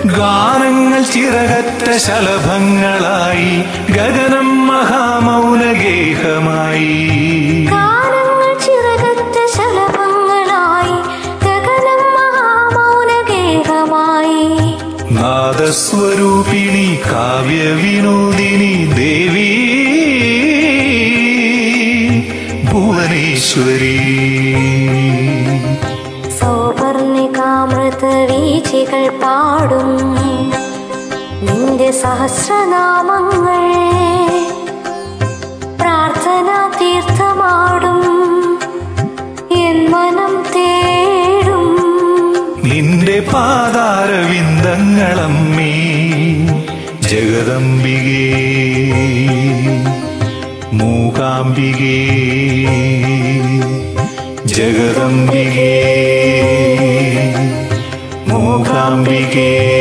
ഗാനങ്ങൾ ചിറകറ്റ ശലഭങ്ങളായി ഗഗനം മഹാമൗനഗേഹമായി ഗാനങ്ങൾ ചിറകറ്റ ശലഭങ്ങളായി ഗഗനം മഹാമൗനഗേഹമായി നാദസ്വരൂപിണി കാവ്യവിനോദിനി ദേവി ഭുവനേശ്വരി സൗപർണികാമൃത വീചികൾ പാടും നിന്റെ സഹസ്രനാമങ്ങൾ പ്രാർത്ഥന തീർത്ഥമാടും എൻ മനം തേടും നിന്റെ പാതാരവിന്ദങ്ങളമ്മേ ജഗദംബികേ മൂകാംബികേ ജഗദംബികേ മൂകാംബികേ